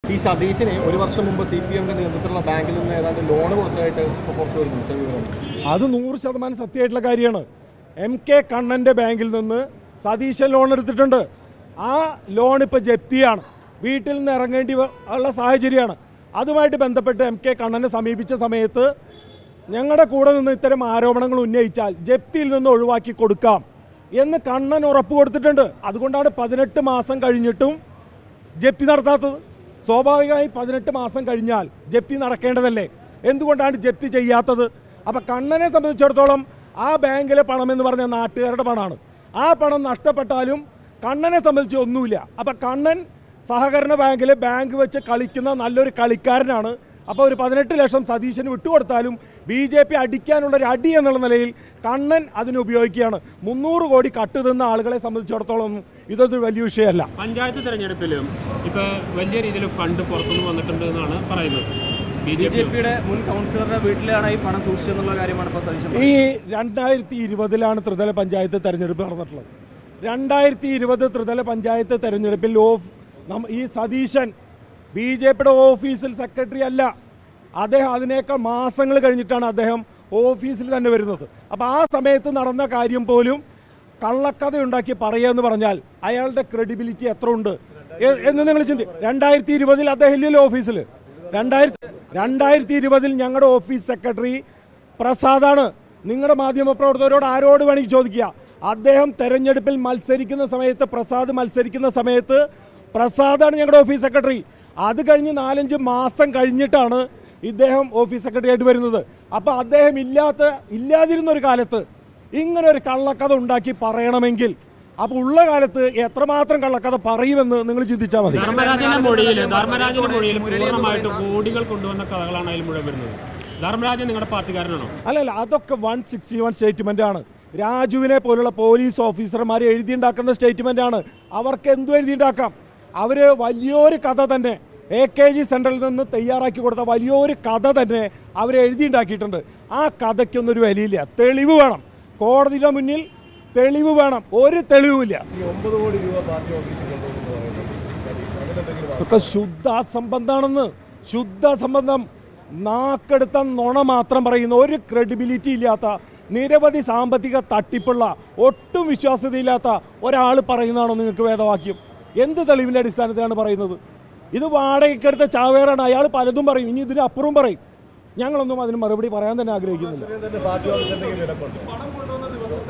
ഈ സതീശിന് ഒരു വർഷം മുമ്പ് സി പി എമ്മിന്റെ നേതൃത്വത്തിലുള്ള ബാങ്കിൽ നിന്ന് ഏതാണ്ട് ലോൺ കൊടുത്തതായിട്ട് ഇപ്പോൾ പുറത്തു വരുന്നു ചില വിവരം അത് നൂറ് ശതമാനം സത്യമായിട്ടുള്ള കാര്യമാണ് എം കെ കണ്ണന്റെ ബാങ്കിൽ നിന്ന് സതീശൻ ലോൺ എടുത്തിട്ടുണ്ട് ആ ലോൺ ഇപ്പോൾ ജപ്തിയാണ് വീട്ടിൽ നിന്ന് ഇറങ്ങേണ്ടി വ- ഉള്ള സാഹചര്യമാണ് അതുമായിട്ട് ബന്ധപ്പെട്ട് എം കെ കണ്ണനെ സമീപിച്ച സമയത്ത് ഞങ്ങളുടെ കൂടെ നിന്ന് ഇത്തരം ആരോപണങ്ങൾ ഉന്നയിച്ചാൽ ജപ്തിയിൽ നിന്ന് ഒഴിവാക്കി കൊടുക്കാം എന്ന് കണ്ണൻ ഉറപ്പ് കൊടുത്തിട്ടുണ്ട് അതുകൊണ്ടാണ് പതിനെട്ട് മാസം കഴിഞ്ഞിട്ടും ജപ്തി നടത്താത്തത് സ്വാഭാവികമായി പതിനെട്ട് മാസം കഴിഞ്ഞാൽ ജപ്തി നടക്കേണ്ടതല്ലേ എന്തുകൊണ്ടാണ് ജപ്തി ചെയ്യാത്തത് അപ്പൊ കണ്ണനെ സംബന്ധിച്ചിടത്തോളം ആ ബാങ്കിലെ പണം എന്ന് പറഞ്ഞ നാട്ടുകാരുടെ പണമാണ് ആ പണം നഷ്ടപ്പെട്ടാലും കണ്ണനെ സംബന്ധിച്ച് ഒന്നുമില്ല അപ്പൊ കണ്ണൻ സഹകരണ ബാങ്കിലെ ബാങ്ക് വെച്ച് കളിക്കുന്ന നല്ലൊരു കളിക്കാരനാണ് അപ്പോൾ ഒരു പതിനെട്ട് ലക്ഷം സതീശന് വിട്ടുകൊടുത്താലും ബി ജെ പി അടിക്കാനുള്ള ഒരു അടി എന്നുള്ള നിലയിൽ കണ്ണൻ അതിന് ഉപയോഗിക്കുകയാണ് മുന്നൂറ് കോടി കട്ട് തിന്ന ആളുകളെ സംബന്ധിച്ചിടത്തോളം ഇതൊരു വലിയ വിഷയമല്ല പഞ്ചായത്ത് തെരഞ്ഞെടുപ്പിലും ഇപ്പൊ വലിയ രീതിയിൽ ഫണ്ട് പുറത്തുനിന്ന് വന്നിട്ടുണ്ട് എന്നാണ് പറയുന്നത് B B J J P പിയുടെ മുൻ കൗൺസിലറുടെ വീട്ടിലാണ് ഈ പണം സൂക്ഷിച്ചെന്നുള്ള കാര്യമാണ് ഇപ്പോൾ സതീശൻ ഈ രണ്ടായിരത്തി ഇരുപതിലാണ് ത്രിതല പഞ്ചായത്ത് തെരഞ്ഞെടുപ്പ് നടന്നിട്ടുള്ളത് രണ്ടായിരത്തി ഇരുപത് ത്രിതല പഞ്ചായത്ത് തെരഞ്ഞെടുപ്പിൽ ഓഫ് നം- ഈ സതീശൻ ബി ജെ പിയുടെ ഓഫീസിൽ സെക്രട്ടറി അല്ല അദ്ദേഹം അതിനേക്കാൾ മാസങ്ങൾ കഴിഞ്ഞിട്ടാണ് അദ്ദേഹം ഓഫീസിൽ തന്നെ വരുന്നത് അപ്പോൾ ആ സമയത്ത് നടന്ന കാര്യം പോലും കള്ളക്കഥ ഉണ്ടാക്കി പറയുക എന്ന് പറഞ്ഞാൽ അയാളുടെ ക്രെഡിബിലിറ്റി എത്ര ഉണ്ട് എ- എന്ന് നിങ്ങൾ ചിന്തി രണ്ടായിരത്തി ഇരുപതിൽ അദ്ദേഹം ഇല്ലല്ലോ ഓഫീസിൽ രണ്ടായിരത്തി രണ്ടായിരത്തി ഇരുപതിൽ ഞങ്ങളുടെ ഓഫീസ് സെക്രട്ടറി പ്രസാദാണ് നിങ്ങളുടെ മാധ്യമ പ്രവർത്തകരോട് ആരോട് വേണമെങ്കിൽ ചോദിക്കുക അദ്ദേഹം തെരഞ്ഞെടുപ്പിൽ മത്സരിക്കുന്ന സമയത്ത് പ്രസാദ് മത്സരിക്കുന്ന സമയത്ത് പ്രസാദാണ് ഞങ്ങളുടെ ഓഫീസ് സെക്രട്ടറി അത് കഴിഞ്ഞ് നാലഞ്ച് മാസം കഴിഞ്ഞിട്ടാണ് ഇദ്ദേഹം ഓഫീസ് സെക്രട്ടറി ആയിട്ട് വരുന്നത് അപ്പൊ അദ്ദേഹം ഇല്ലാത്ത ഇല്ലാതിരുന്ന ഒരു കാലത്ത് ഇങ്ങനെ ഒരു കള്ളക്കഥ ഉണ്ടാക്കി പറയണമെങ്കിൽ അപ്പൊ ഉള്ള കാലത്ത് എത്രമാത്രം കള്ളക്കഥ പറയുമെന്ന് നിങ്ങൾ ചിന്തിച്ചാൽ മതി ധർമ്മരാജന്റെ മൊഴിയിൽ ധർമ്മരാജന്റെ മൊഴിയിൽ പൂർണ്ണമായിട്ട് കോടികൾ കൊണ്ടുവന്ന കഥകളാണ് അതിൽ മുഴുവൻ വരുന്നത് ധർമ്മരാജൻ നിങ്ങളുടെ പാർട്ടിക്കാരനാണോ അല്ലല്ല അതൊക്കെ വൺ സിക്സ്റ്റി വൺ സ്റ്റേറ്റ്മെന്റ് ആണ് രാജുവിനെ പോലുള്ള പോലീസ് ഓഫീസർമാർ എഴുതിയുണ്ടാക്കുന്ന സ്റ്റേറ്റ്മെന്റ് ആണ് അവർക്ക് എന്തും എഴുതിയുണ്ടാക്കാം അവര് വലിയൊരു കഥ തന്നെ എ കെ ജി സെന്ററിൽ നിന്ന് തയ്യാറാക്കി കൊടുത്ത വലിയൊരു കഥ തന്നെ അവർ എഴുതിയുണ്ടാക്കിയിട്ടുണ്ട് ആ കഥയ്ക്കൊന്നൊരു വിലയില്ല തെളിവ് വേണം കോടതിയുടെ മുന്നിൽ തെളിവ് വേണം ഒരു തെളിവുമില്ല ഈ ഒമ്പത് കോടി രൂപ പാർട്ടി ഓഫീസിൽ കൊണ്ടുവന്നു പറയുന്നത് സതീഷ് അതിലെന്തെങ്കിലും ഇതൊക്കെ ശുദ്ധ അസംബന്ധാണെന്ന് ശുദ്ധ അസംബന്ധം നാക്കെടുത്ത നുണ മാത്രം പറയുന്ന ഒരു ക്രെഡിബിലിറ്റി ഇല്ലാത്ത നിരവധി സാമ്പത്തിക തട്ടിപ്പുള്ള ഒട്ടും വിശ്വാസ്യതയില്ലാത്ത ഒരാൾ പറയുന്നതാണോ നിങ്ങൾക്ക് വേദവാക്യം എന്ത് തെളിവിന്റെ അടിസ്ഥാനത്തിലാണ് പറയുന്നത് ഇത് വാടകയ്ക്കെടുത്ത ചാവേറാണ് അയാൾ പലതും പറയും ഇനി ഇതിന് അപ്പുറം പറയും ഞങ്ങളൊന്നും അതിന് മറുപടി പറയാൻ തന്നെ ആഗ്രഹിക്കുന്നില്ല സുരേന്ദ്രന്റെ പാർട്ടി ഓഫീസ് എന്തെങ്കിലും വിലക്കുണ്ടോ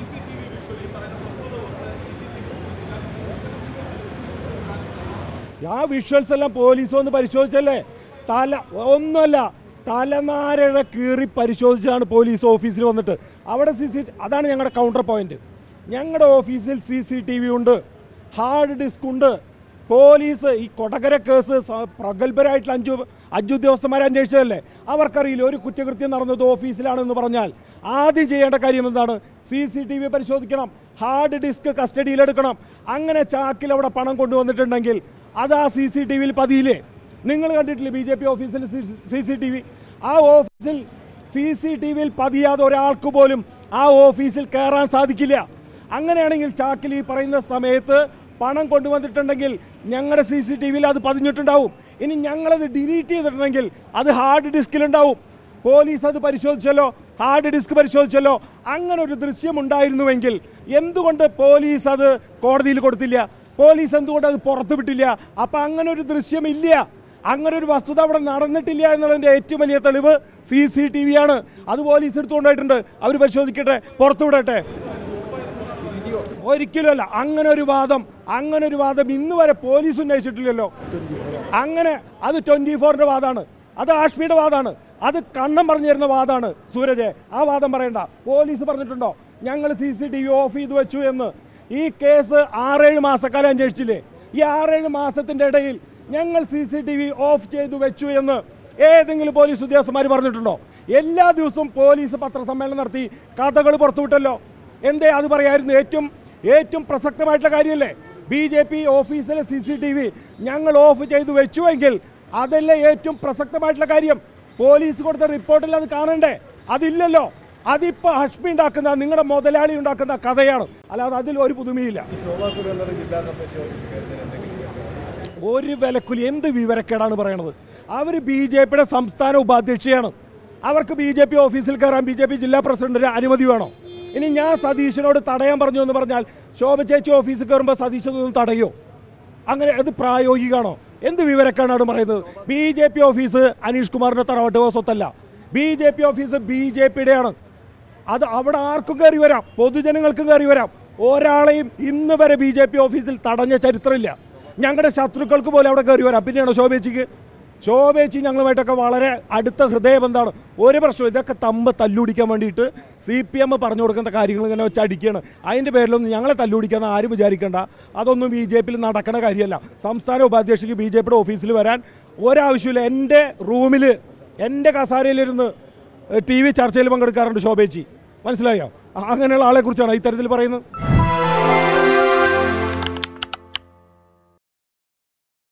ആ വിഷ്വൽസ് എല്ലാം പോലീസ് വന്ന് പരിശോധിച്ചല്ലേ തല ഒന്നുമല്ല തലനാരഴ കീറി പരിശോധിച്ചാണ് പോലീസ് ഓഫീസിൽ വന്നിട്ട് അവിടെ സി സി അതാണ് ഞങ്ങളുടെ കൗണ്ടർ പോയിന്റ് ഞങ്ങളുടെ ഓഫീസിൽ സി സി ടി വി ഉണ്ട് ഹാർഡ് ഡിസ്ക് ഉണ്ട് പോലീസ് ഈ കൊടകര കേസ് സ- പ്രഗത്ഭരായിട്ടുള്ള അഞ്ചു അഞ്ചു ഉദ്യോഗസ്ഥന്മാരെ അന്വേഷിച്ചതല്ലേ അവർക്കറിയില്ല ഒരു കുറ്റകൃത്യം നടന്നത് ഓഫീസിലാണെന്ന് പറഞ്ഞാൽ ആദ്യം ചെയ്യേണ്ട കാര്യം എന്താണ് സി സി ടി വി പരിശോധിക്കണം ഹാർഡ് ഡിസ്ക് കസ്റ്റഡിയിലെടുക്കണം അങ്ങനെ ചാക്കിൽ അവിടെ പണം കൊണ്ടുവന്നിട്ടുണ്ടെങ്കിൽ അത് ആ സി സി ടി വിയിൽ പതിയില്ലേ നിങ്ങൾ കണ്ടിട്ടില്ലേ ബി ജെ പി ഓഫീസിൽ സി സി ടി വി ആ ഓഫീസിൽ സി സി ടി വിയിൽ പതിയാതെ ഒരാൾക്ക് പോലും ആ ഓഫീസിൽ കയറാൻ സാധിക്കില്ല അങ്ങനെയാണെങ്കിൽ ചാക്കിൽ ഈ പറയുന്ന സമയത്ത് പണം കൊണ്ടുവന്നിട്ടുണ്ടെങ്കിൽ ഞങ്ങളുടെ സി സി ടി വിയിൽ അത് പതിഞ്ഞിട്ടുണ്ടാവും ഇനി ഞങ്ങളത് ഡിലീറ്റ് ചെയ്തിട്ടുണ്ടെങ്കിൽ അത് ഹാർഡ് ഡിസ്കിലുണ്ടാവും പോലീസ് അത് പരിശോധിച്ചല്ലോ ഹാർഡ് ഡിസ്ക് പരിശോധിച്ചല്ലോ അങ്ങനെ ഒരു ദൃശ്യം ഉണ്ടായിരുന്നുവെങ്കിൽ എന്തുകൊണ്ട് പോലീസ് അത് കോടതിയിൽ കൊടുത്തില്ല പോലീസ് എന്തുകൊണ്ട് അത് പുറത്തു വിട്ടില്ല അപ്പൊ അങ്ങനെ ഒരു ദൃശ്യം ഇല്ല അങ്ങനെ ഒരു വസ്തുത അവിടെ നടന്നിട്ടില്ല എന്നുള്ളതിന്റെ ഏറ്റവും വലിയ തെളിവ് സി സി ടി വി ആണ് അത് പോലീസ് എടുത്തുകൊണ്ടായിട്ടുണ്ട് അവർ പരിശോധിക്കട്ടെ പുറത്തു വിടട്ടെ ഒരിക്കലുമല്ല അങ്ങനെ ഒരു വാദം അങ്ങനെ ഒരു വാദം ഇന്ന് വരെ പോലീസ് ഉന്നയിച്ചിട്ടില്ലല്ലോ അങ്ങനെ അത് ട്വന്റി ഫോറിന്റെ വാദമാണ് അത് ആഷ്മിയുടെ വാദമാണ് അത് കണ്ണം പറഞ്ഞു തരുന്ന വാദമാണ് സൂരജ് ആ വാദം പറയണ്ട പോലീസ് പറഞ്ഞിട്ടുണ്ടോ ഞങ്ങൾ C C T V off ചെയ്ത് വെച്ചു എന്ന് ഈ കേസ് ആറേഴ് മാസക്കാലം അന്വേഷിച്ചില്ലേ ഈ ആറേഴ് മാസത്തിന്റെ ഇടയിൽ ഞങ്ങൾ C C T V off ചെയ്തു വെച്ചു എന്ന് ഏതെങ്കിലും പോലീസ് ഉദ്യോഗസ്ഥന്മാർ പറഞ്ഞിട്ടുണ്ടോ എല്ലാ ദിവസവും പോലീസ് പത്രസമ്മേളനം നടത്തി കഥകൾ പുറത്തുവിട്ടല്ലോ എന്തേ അത് പറയായിരുന്നു ഏറ്റവും ഏറ്റവും പ്രസക്തമായിട്ടുള്ള കാര്യമല്ലേ ബി ജെ പി ഓഫീസിലെ സി സി ടി വി ഞങ്ങൾ ഓഫ് ചെയ്തു വെച്ചുവെങ്കിൽ അതല്ലേ ഏറ്റവും പ്രസക്തമായിട്ടുള്ള കാര്യം പോലീസ് കൊടുത്ത റിപ്പോർട്ടിൽ അത് കാണണ്ടേ അതില്ലല്ലോ അതിപ്പോ ഹഷ്മി ഉണ്ടാക്കുന്ന നിങ്ങളുടെ മുതലാളി ഉണ്ടാക്കുന്ന കഥയാണ് അല്ലാതെ അതിൽ ഒരു പുതുമയില്ല ഈ ശോഭാ സുരേന്ദ്രൻ ജില്ലാ കമ്മിറ്റി ഓഫീസിൽ കയറുന്നതിന് എന്തെങ്കിലും വിലക്കുണ്ടോ? ഒരു വിലക്കുലി എന്ത് വിവരക്കേടാണ് പറയണത് അവർ ബി ജെ പിയുടെ സംസ്ഥാന ഉപാധ്യക്ഷയാണ് അവർക്ക് ബി ജെ പി ഓഫീസിൽ കയറാൻ ബി ജെ പി ജില്ലാ പ്രസിഡന്റിന് അനുമതി വേണോ ഇനി ഞാൻ സതീശനോട് തടയാൻ പറഞ്ഞു എന്ന് പറഞ്ഞാൽ ശോഭ ചേച്ചി ഓഫീസിൽ കയറുമ്പോൾ സതീശൻ ഒന്ന് തടയോ അങ്ങനെ അത് പ്രായോഗികമാണോ എന്ത് വിവരക്കാണ് പറയുന്നത് B J P office Anish കുമാറിന്റെ തറവാട്ട് സ്വത്തല്ല B J P office B J പിയുടെയാണ് അത് അവിടെ ആർക്കും കയറി വരാം പൊതുജനങ്ങൾക്ക് കയറി വരാം ഒരാളെയും ഇന്ന് വരെ ബി ജെ പി ഓഫീസിൽ തടഞ്ഞ ചരിത്രമില്ല ഞങ്ങളുടെ ശത്രുക്കൾക്ക് പോലും അവിടെ കയറി വരാം പിന്നെയാണോ ശോഭേച്ചിക്ക് ശോഭേച്ചി ഞങ്ങളുമായിട്ടൊക്കെ വളരെ അടുത്ത ഹൃദയബന്ധമാണ് ഒരു പ്രശ്നം ഇതൊക്കെ തമ്പ് തല്ലുപിടിക്കാൻ വേണ്ടിയിട്ട് സി പി എം പറഞ്ഞു കൊടുക്കുന്ന കാര്യങ്ങൾ ഇങ്ങനെ വെച്ച് അടിക്കുകയാണ് അതിൻ്റെ പേരിലൊന്നും ഞങ്ങളെ തല്ലുപിടിക്കാന്ന് ആരും വിചാരിക്കേണ്ട അതൊന്നും ബി ജെ പിയിൽ നടക്കണ കാര്യമല്ല സംസ്ഥാന ഉപാധ്യക്ഷയ്ക്ക് ബി ജെ പിയുടെ ഓഫീസിൽ വരാൻ ഒരാവശ്യമില്ല എൻ്റെ റൂമിൽ എൻ്റെ കസാരയിലിരുന്ന് ടി വി ചർച്ചയിൽ പങ്കെടുക്കാറുണ്ട് ശോഭേച്ചി മനസ്സിലായോ അങ്ങനെയുള്ള ആളെ കുറിച്ചാണ് ഇത്തരത്തിൽ പറയുന്നത്